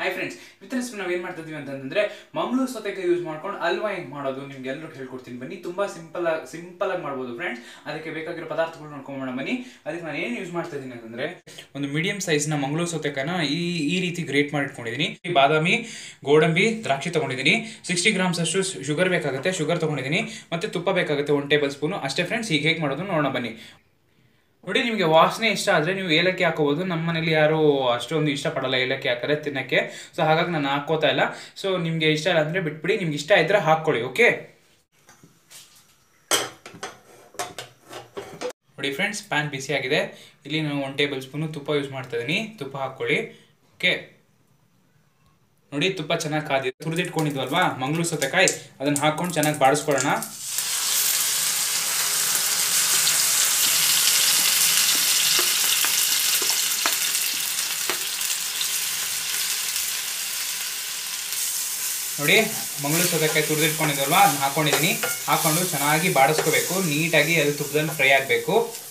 hi friends ಇವತ್ತಿನ ಹೆಸರು ನಾವು ಏನು ಮಾಡ್ತಾ ಇದೀವಿ ಅಂತಂದ್ರೆ ಮಂಗಳೂರು ಸೌತೆಕಾಯಿ ಯೂಸ್ ಮಾಡ್ಕೊಂಡು ಅಲ್ವಾ ಹೆಂಗ್ ಮಾಡೋದು ನಿಮ್ಗೆ ಎಲ್ಲರೂ ಹೇಳ್ಕೊಡ್ತೀನಿ ಬನ್ನಿ ತುಂಬಾ ಸಿಂಪಲ್ ಆಗಿ ಸಿಂಪಲ್ ಆಗಿ ಮಾಡ್ಬೋದು ಫ್ರೆಂಡ್ಸ್ ಅದಕ್ಕೆ ಬೇಕಾಗಿರೋ ಪದಾರ್ಥಗಳು ನೋಡ್ಕೊಂಬೋಣ ಬನ್ನಿ ಅದಕ್ಕೆ ನಾನು ಏನು ಯೂಸ್ ಮಾಡ್ತಾ ಇದ್ದೀನಿ ಅಂತಂದ್ರೆ ಒಂದು ಮೀಡಿಯಂ ಸೈಜ್ನ ಮಂಗಳೂರು ಸೌತೆಕಾಯಿನ ಈ ಈ ರೀತಿ ಗ್ರೇಟ್ ಮಾಡಿ ಇಟ್ಕೊಂಡಿದ್ದೀನಿ ಈ ಬಾದಾಮಿ ಗೋಡಂಬಿ ದ್ರಾಕ್ಷಿ ತಗೊಂಡಿದ್ದೀನಿ ಸಿಕ್ಸ್ಟಿ ಗ್ರಾಮ್ಸ್ ಅಷ್ಟು ಶುಗರ್ ಬೇಕಾಗುತ್ತೆ ಶುಗರ್ ತಗೊಂಡಿದ್ದೀನಿ ಮತ್ತೆ ತುಪ್ಪ ಬೇಕಾಗುತ್ತೆ ಒನ್ ಟೇಬಲ್ ಸ್ಪೂನು ಅಷ್ಟೇ ಫ್ರೆಂಡ್ಸ್ ಈಗ ಹೇಗೆ ಮಾಡೋದು ನೋಡೋಣ ಬನ್ನಿ ನೋಡಿ ನಿಮಗೆ ವಾಸನೆ ಇಷ್ಟ ಆದರೆ ನೀವು ಏಲಕ್ಕಿ ಹಾಕೋಬೋದು ನಮ್ಮ ಮನೇಲಿ ಯಾರು ಅಷ್ಟೊಂದು ಇಷ್ಟಪಡಲ್ಲ ಏಲಕ್ಕಿ ಹಾಕಿದ್ರೆ ತಿನ್ನಕ್ಕೆ ಸೊ ಹಾಗಾಗಿ ನಾನು ಹಾಕೋತಾ ಇಲ್ಲ ಸೊ ನಿಮಗೆ ಇಷ್ಟ ಇಲ್ಲ ಅಂದರೆ ಬಿಟ್ಬಿಡಿ ನಿಮ್ಗೆ ಇಷ್ಟ ಇದ್ರೆ ಹಾಕ್ಕೊಳ್ಳಿ ಓಕೆ ನೋಡಿ ಫ್ರೆಂಡ್ಸ್ ಪ್ಯಾನ್ ಬಿಸಿ ಆಗಿದೆ ಇಲ್ಲಿ ನಾನು ಒನ್ ಟೇಬಲ್ ಸ್ಪೂನು ತುಪ್ಪ ಯೂಸ್ ಮಾಡ್ತಾ ಇದ್ದೀನಿ ತುಪ್ಪ ಹಾಕ್ಕೊಳ್ಳಿ ಓಕೆ ನೋಡಿ ತುಪ್ಪ ಚೆನ್ನಾಗಿ ಕಾದಿದೆ ತುರಿದಿಟ್ಕೊಂಡಿದ್ವಲ್ವಾ ಮಂಗಳೂರು ಸೌತೆಕಾಯಿ ಅದನ್ನು ಹಾಕ್ಕೊಂಡು ಚೆನ್ನಾಗಿ ಬಾಡಿಸ್ಕೊಳ್ಳೋಣ ನೋಡಿ ಮಂಗಳೂರು ಸೌತೆಕಾಯಿ ತುರಿದಿಟ್ಕೊಂಡಿದ್ವಲ್ವಾ ಅದನ್ನ ಹಾಕೊಂಡಿದ್ದೀನಿ ಹಾಕೊಂಡು ಚೆನ್ನಾಗಿ ಬಾಡಿಸ್ಕೋಬೇಕು ನೀಟಾಗಿ ಅದು ತುಪ್ಪದಲ್ಲಿ ಫ್ರೈ ಆಗಬೇಕು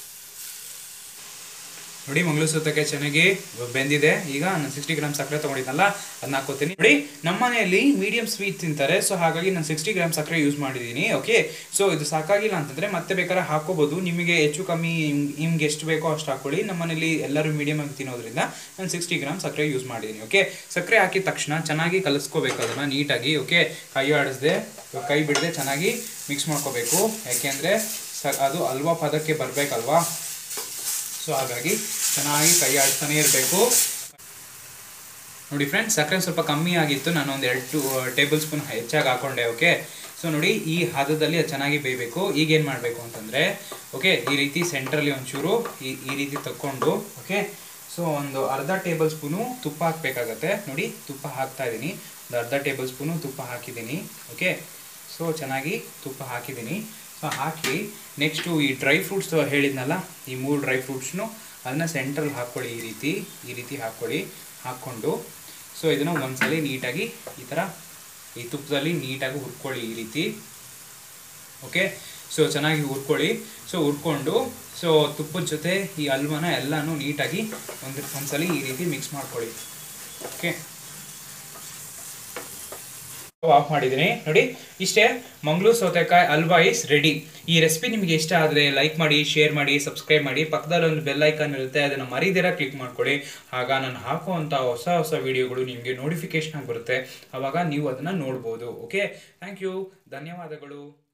ನೋಡಿ ಮಂಗಳೂರು ಸೌತೆಕಾಯಿ ಚೆನ್ನಾಗಿ ಬೆಂದಿದೆ ಈಗ ನಾನು ಸಿಕ್ಸ್ಟಿ ಗ್ರಾಮ್ ಸಕ್ಕರೆ ತೊಗೊಂಡಿದ್ನಲ್ಲ ಅದನ್ನ ಹಾಕೋತೀನಿ ನೋಡಿ ನಮ್ಮ ಮನೆಯಲ್ಲಿ ಮೀಡಿಯಂ ಸ್ವೀಟ್ ತಿಂತಾರೆ ಸೊ ಹಾಗಾಗಿ ನಾನು ಸಿಕ್ಸ್ಟಿ ಗ್ರಾಮ್ ಸಕ್ಕರೆ ಯೂಸ್ ಮಾಡಿದ್ದೀನಿ ಓಕೆ ಸೊ ಇದು ಸಾಕಾಗಿಲ್ಲ ಅಂತಂದ್ರೆ ಮತ್ತೆ ಬೇಕಾದ್ರೆ ಹಾಕೋಬಹುದು ನಿಮಗೆ ಹೆಚ್ಚು ಕಮ್ಮಿ ನಿಮ್ಗೆ ಎಷ್ಟು ಬೇಕೋ ಅಷ್ಟು ಹಾಕೊಳ್ಳಿ ನಮ್ಮ ಮನೇಲಿ ಎಲ್ಲರೂ ಮೀಡಿಯಂ ಆಗಿ ತಿನ್ನೋದ್ರಿಂದ ನಾನು ಸಿಕ್ಸ್ಟಿ ಗ್ರಾಮ್ ಸಕ್ಕರೆ ಯೂಸ್ ಮಾಡಿದ್ದೀನಿ ಓಕೆ ಸಕ್ಕರೆ ಹಾಕಿದ ತಕ್ಷಣ ಚೆನ್ನಾಗಿ ಕಲಿಸ್ಕೋಬೇಕು ಅದನ್ನ ನೀಟಾಗಿ ಓಕೆ ಕೈ ಆಡಿಸ್ದೆ ಕೈ ಬಿಡದೆ ಚೆನ್ನಾಗಿ ಮಿಕ್ಸ್ ಮಾಡ್ಕೋಬೇಕು ಯಾಕೆಂದರೆ ಸ ಅದು ಅಲ್ವಾ ಪದಕ್ಕೆ ಬರಬೇಕಲ್ವಾ ಸೊ ಹಾಗಾಗಿ ಚೆನ್ನಾಗಿ ಕೈ ಆಡಿಸ್ತಾನೆ ಇರಬೇಕು ನೋಡಿ ಫ್ರೆಂಡ್ಸ್ ಸಕ್ಕರೆ ಸ್ವಲ್ಪ ಕಮ್ಮಿ ಆಗಿತ್ತು ನಾನು ಒಂದು ಎರಡು ಟು ಟೇಬಲ್ ಸ್ಪೂನ್ ಹೆಚ್ಚಾಗಿ ಹಾಕೊಂಡೆ ಓಕೆ ಸೊ ನೋಡಿ ಈ ಹದದಲ್ಲಿ ಅದು ಚೆನ್ನಾಗಿ ಬೇಯಬೇಕು ಈಗ ಏನು ಮಾಡಬೇಕು ಅಂತಂದರೆ ಓಕೆ ಈ ರೀತಿ ಸೆಂಟ್ರಲ್ಲಿ ಒಂಚೂರು ಈ ಈ ರೀತಿ ತಕ್ಕೊಂಡು ಓಕೆ ಸೊ ಒಂದು ಅರ್ಧ ಟೇಬಲ್ ಸ್ಪೂನು ತುಪ್ಪ ಹಾಕಬೇಕಾಗತ್ತೆ ನೋಡಿ ತುಪ್ಪ ಹಾಕ್ತಾ ಇದ್ದೀನಿ ಒಂದು ಅರ್ಧ ಟೇಬಲ್ ಸ್ಪೂನು ತುಪ್ಪ ಹಾಕಿದ್ದೀನಿ ಓಕೆ ಸೊ ಚೆನ್ನಾಗಿ ತುಪ್ಪ ಹಾಕಿದ್ದೀನಿ ಸೊ ಹಾಕಿ ನೆಕ್ಸ್ಟು ಈ ಡ್ರೈ ಫ್ರೂಟ್ಸ್ ಹೇಳಿದ್ನಲ್ಲ ಈ ಮೂರು ಡ್ರೈ ಫ್ರೂಟ್ಸ್ನು ಅದನ್ನ ಸೆಂಟ್ರಲ್ಲಿ ಹಾಕ್ಕೊಳ್ಳಿ ಈ ರೀತಿ ಈ ರೀತಿ ಹಾಕ್ಕೊಳ್ಳಿ ಹಾಕ್ಕೊಂಡು ಸೊ ಇದನ್ನು ಒಂದ್ಸಲಿ ನೀಟಾಗಿ ಈ ಥರ ಈ ತುಪ್ಪದಲ್ಲಿ ನೀಟಾಗಿ ಹುರ್ಕೊಳ್ಳಿ ಈ ರೀತಿ ಓಕೆ ಸೊ ಚೆನ್ನಾಗಿ ಹುರ್ಕೊಳ್ಳಿ ಸೊ ಹುರ್ಕೊಂಡು ಸೊ ತುಪ್ಪದ ಜೊತೆ ಈ ಹಲ್ವನ ಎಲ್ಲನೂ ನೀಟಾಗಿ ಒಂದು ಒಂದ್ಸಲಿ ಈ ರೀತಿ ಮಿಕ್ಸ್ ಮಾಡ್ಕೊಳ್ಳಿ ಓಕೆ ಆಫ್ ಮಾಡಿದ್ದೀನಿ ನೋಡಿ ಇಷ್ಟೇ ಮಂಗಳೂರು ಸೌತೆಕಾಯಿ ಹಲ್ವಾ ಇಸ್ ರೆಡಿ ಈ ರೆಸಿಪಿ ನಿಮಗೆ ಇಷ್ಟ ಆದರೆ ಲೈಕ್ ಮಾಡಿ ಶೇರ್ ಮಾಡಿ ಸಬ್ಸ್ಕ್ರೈಬ್ ಮಾಡಿ ಪಕ್ಕದಲ್ಲಿ ಒಂದು ಬೆಲ್ ಐಕಾನ್ ಇರುತ್ತೆ ಅದನ್ನು ಮರಿದಿರ ಕ್ಲಿಕ್ ಮಾಡ್ಕೊಳ್ಳಿ ಆಗ ನಾನು ಹಾಕುವಂಥ ಹೊಸ ಹೊಸ ವಿಡಿಯೋಗಳು ನಿಮಗೆ ನೋಟಿಫಿಕೇಶನ್ ಆಗಿ ಬರುತ್ತೆ ಆವಾಗ ನೀವು ಅದನ್ನು ನೋಡ್ಬೋದು ಓಕೆ ಥ್ಯಾಂಕ್ ಯು ಧನ್ಯವಾದಗಳು